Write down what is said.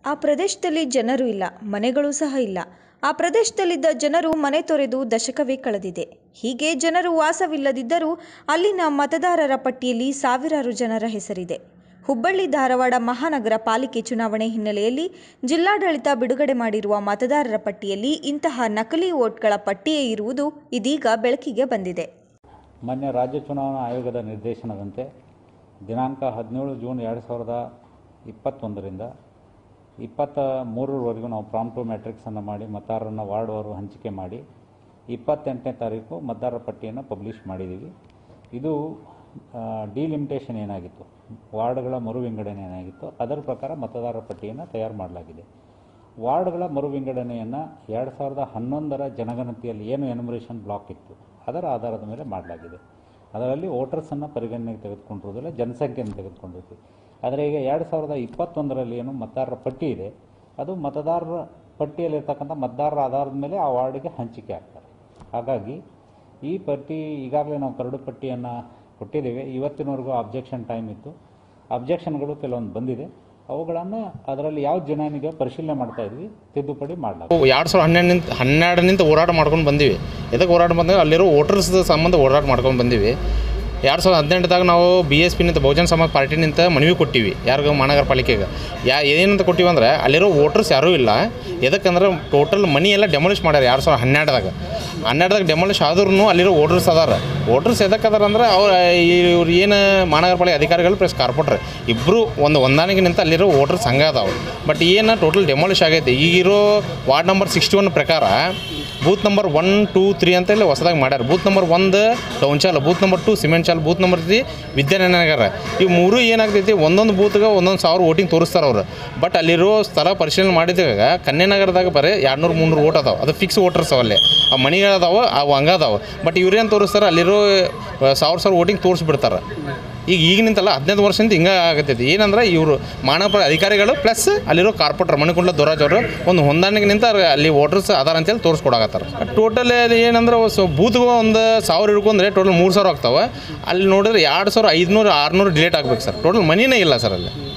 ಆ ಪ್ರದೇಶದಲ್ಲಿ ಜನರು ಇಲ್ಲ ಮನೆಗಳು ಸಹ ಇಲ್ಲ ಆ ಪ್ರದೇಶದಲ್ಲಿದ್ದ ಜನರು ಮನೆ ತೊರೆದು ದಶಕವೇ ಕಳೆದಿದೆ ಹೀಗೆ ಜನರು ವಾಸವಿಲ್ಲದಿದ್ದರೂ ಅಲ್ಲಿನ ಮತದಾರರ ಪಟ್ಟಿಯಲ್ಲಿ ಸಾವಿರಾರು ಜನರ ಹೆಸರಿದೆ ಹುಬ್ಬಳ್ಳಿ ಧಾರವಾಡ ಮಹಾನಗರ ಪಾಲಿಕೆ ಚುನಾವಣೆ ಹಿನ್ನೆಲೆಯಲ್ಲಿ ಜಿಲ್ಲಾಡಳಿತ ಬಿಡುಗಡೆ ಮಾಡಿರುವ ಮತದಾರರ ಪಟ್ಟಿಯಲ್ಲಿ ಇಂತಹ ನಕಲಿ ವೋಟ್ಗಳ ಪಟ್ಟಿಯೇ ಇರುವುದು ಇದೀಗ ಬೆಳಕಿಗೆ ಬಂದಿದೆ ಮಾನ್ಯ ರಾಜ್ಯ ಚುನಾವಣಾ ಆಯೋಗದ ನಿರ್ದೇಶನದಂತೆ ದಿನಾಂಕ ಹದಿನೇಳು ಜೂನ್ ಎರಡು ಸಾವಿರದ ಇಪ್ಪತ್ತೊಂದರಿಂದ ಇಪ್ಪತ್ತ ಮೂರರವರೆಗೂ ನಾವು ಪ್ರಾಂಪ್ಟು ಮ್ಯಾಟ್ರಿಕ್ಸನ್ನು ಮಾಡಿ ಮತದಾರರನ್ನು ವಾರ್ಡ್ವಾರು ಹಂಚಿಕೆ ಮಾಡಿ ಇಪ್ಪತ್ತೆಂಟನೇ ತಾರೀಕು ಮತದಾರರ ಪಟ್ಟಿಯನ್ನು ಪಬ್ಲಿಷ್ ಮಾಡಿದ್ದೀವಿ ಇದು ಡಿಲಿಮಿಟೇಷನ್ ಏನಾಗಿತ್ತು ವಾರ್ಡ್ಗಳ ಮರು ವಿಂಗಡಣೆ ಏನಾಗಿತ್ತು ಅದರ ಪ್ರಕಾರ ಮತದಾರರ ಪಟ್ಟಿಯನ್ನು ತಯಾರು ಮಾಡಲಾಗಿದೆ ವಾರ್ಡ್ಗಳ ಮರು ವಿಂಗಡಣೆಯನ್ನು ಎರಡು ಸಾವಿರದ ಹನ್ನೊಂದರ ಜನಗಣತಿಯಲ್ಲಿ ಏನು ಎನ್ಯುಮರೇಷನ್ ಬ್ಲಾಕ್ ಇತ್ತು ಅದರ ಆಧಾರದ ಮೇಲೆ ಮಾಡಲಾಗಿದೆ ಅದರಲ್ಲಿ ವೋಟರ್ಸನ್ನು ಪರಿಗಣನೆಗೆ ತೆಗೆದುಕೊಂಡಿರೋದಿಲ್ಲ ಜನಸಂಖ್ಯೆಯನ್ನು ತೆಗೆದುಕೊಂಡಿರ್ತೀವಿ ಆದರೆ ಈಗ ಎರಡು ಸಾವಿರದ ಇಪ್ಪತ್ತೊಂದರಲ್ಲಿ ಏನು ಮತದಾರರ ಪಟ್ಟಿ ಇದೆ ಅದು ಮತದಾರರ ಪಟ್ಟಿಯಲ್ಲಿರ್ತಕ್ಕಂಥ ಮತದಾರರ ಆಧಾರದ ಮೇಲೆ ಆ ವಾರ್ಡಿಗೆ ಹಂಚಿಕೆ ಆಗ್ತಾರೆ ಹಾಗಾಗಿ ಈ ಪಟ್ಟಿ ಈಗಾಗಲೇ ನಾವು ಕರಡು ಪಟ್ಟಿಯನ್ನು ಕೊಟ್ಟಿದ್ದೇವೆ ಇವತ್ತಿನವರೆಗೂ ಅಬ್ಜೆಕ್ಷನ್ ಟೈಮ್ ಇತ್ತು ಅಬ್ಜೆಕ್ಷನ್ಗಳು ಕೆಲವೊಂದು ಬಂದಿದೆ ಅವುಗಳನ್ನು ಅದರಲ್ಲಿ ಯಾವ ಜನಾನಿಗೆ ಪರಿಶೀಲನೆ ಮಾಡ್ತಾ ಇದ್ವಿ ತಿದ್ದುಪಡಿ ಮಾಡಲಾಗುತ್ತೆ ಎರಡು ಸಾವಿರದ ಹನ್ನೆರಡನಿಂದ ಹನ್ನೆರಡನಿಂದ ಹೋರಾಟ ಮಾಡ್ಕೊಂಡು ಬಂದೀವಿ ಎದಕ್ಕೆ ಹೋರಾಟ ಬಂದಾಗ ಅಲ್ಲಿರೋ ವೋಟರ್ಸ್ ಸಂಬಂಧ ಹೋರಾಟ ಮಾಡ್ಕೊಂಡು ಬಂದೀವಿ ಎರಡು ಸಾವಿರದ ಹದಿನೆಂಟದಾಗ ನಾವು ಬಿ ಎಸ್ ಪಿನಿಂದ ಬಹುಜನ ಸಮಾಜ ಪಾರ್ಟಿನಿಂದ ಮನವಿ ಕೊಟ್ಟಿವಿ ಯಾರಿಗ ಮಹಾನಗರ ಪಾಲಿಕೆಗೆ ಯಾ ಏನಂತ ಕೊಟ್ಟಿವಿ ಅಂದ್ರೆ ಅಲ್ಲಿರೋ ವೋಟರ್ಸ್ ಯಾರೂ ಇಲ್ಲ ಎದಕ್ಕಂದ್ರೆ ಟೋಟಲ್ ಮನಿ ಎಲ್ಲ ಡೆಮಾಲಿಷ್ ಮಾಡ್ಯಾರ ಎರಡು ಸಾವಿರದ ಹನ್ನೆರಡದಾಗ ಹನ್ನೆರಡದಾಗ ಡೆಮಾಲಿಷ್ ಆದ್ರೂ ಅಲ್ಲಿರೋ ವೋಟರ್ಸ್ ಅದಾರ ವೋಟರ್ಸ್ ಎದಕ್ಕೆ ಅದಾರ ಅಂದ್ರೆ ಅವ್ರು ಇವ್ರು ಏನು ಮಹಾನಗರ ಪಾಲಿಕೆ ಅಧಿಕಾರಿಗಳು ಪ್ಲಸ್ ಕಾರ್ಪೊರೇಟ್ರ್ ಇಬ್ಬರು ಒಂದು ಹೊಂದಾಣಿಕೆ ನಿಂತ ಅಲ್ಲಿರೋ ವೋಟರ್ಸ್ ಹಂಗೆ ಅದಾವೆ ಬಟ್ ಏನು ಟೋಟಲ್ ಡೆಮಾಲಿಷ್ ಆಗೈತೆ ಈಗಿರೋ ವಾರ್ಡ್ ನಂಬರ್ ಸಿಕ್ಸ್ಟಿ ಒನ್ ಪ್ರಕಾರ booth number one two three ಅಂತ ಇಲ್ಲಿ ಹೊಸದಾಗಿ ಮಾಡ್ಯಾರ ಬೂತ್ ನಂಬರ್ ಒಂದು town chawl booth number two cement chawl booth number three Vidyanagar ಇವು ಮೂರು ಏನಾಗ್ತೈತಿ ಒಂದೊಂದು ಬೂತ್ಗೆ ಒಂದೊಂದು ಸಾವಿರ ವೋಟಿಂಗ್ ತೋರಿಸ್ತಾರೆ ಅವ್ರು ಬಟ್ ಅಲ್ಲಿರೋ ಸ್ಥಳ ಪರಿಶೀಲನೆ ಮಾಡಿದಾಗ ಕನ್ಯಾನಗರದಾಗ ಬರೀ ಎರಡುನೂರು ಮುನ್ನೂರು ವೋಟ್ ಅದಾವೆ ಅದು ಫಿಕ್ಸ್ ವೋಟರ್ಸ್ ಅವಲ್ಲಿ ಆ ಮಣಿಗಳದಾವೆ ಅವು ಹಂಗದಾವೆ ಬಟ್ ಇವ್ರೇನು ತೋರಿಸ್ತಾರೆ ಅಲ್ಲಿರೋ ಸಾವಿರ ಸಾವಿರ ವೋಟಿಂಗ್ ತೋರಿಸ್ಬಿಡ್ತಾರೆ ಈಗ ಈಗ ನಿಂತಲ್ಲ ಹದಿನೈದು ವರ್ಷದಿಂದ ಹಿಂಗೆ ಆಗತ್ತೈತಿ ಏನಂದ್ರೆ ಇವರು ಮಾನವ ಅಧಿಕಾರಿಗಳು ಪ್ಲಸ್ ಅಲ್ಲಿರೋ ಕಾರ್ಪೊರೇಟರ್ ಮಣಿಕುಂಡ್ಲ ದೊರಾಜ್ ಅವರು ಒಂದು ಹೊಂದಾಣಿಕೆ ನಿಂತ ಅಲ್ಲಿ ವೋಟರ್ಸ್ ಅದಾರ ಅಂತೇಳಿ ತೋರಿಸ್ಕೊಡಕತ್ತಾರ ಟೋಟಲ್ ಏನಂದ್ರೆ ಸೊ ಬೂತ್ಗೆ ಒಂದು ಸಾವಿರ ಹಿಡ್ಕೊಂಡ್ರೆ ಟೋಟಲ್ ಮೂರು ಸಾವಿರ ಆಗ್ತಾವೆ ಅಲ್ಲಿ ನೋಡಿದ್ರೆ ಎರಡು ಸಾವಿರ ಐದುನೂರು ಆರುನೂರು ಡಿಲೇಟ್ ಆಗ್ಬೇಕು ಸರ್ ಟೋಟಲ್ ಮನಿನೇ ಇಲ್ಲ ಸರ್ ಅಲ್ಲಿ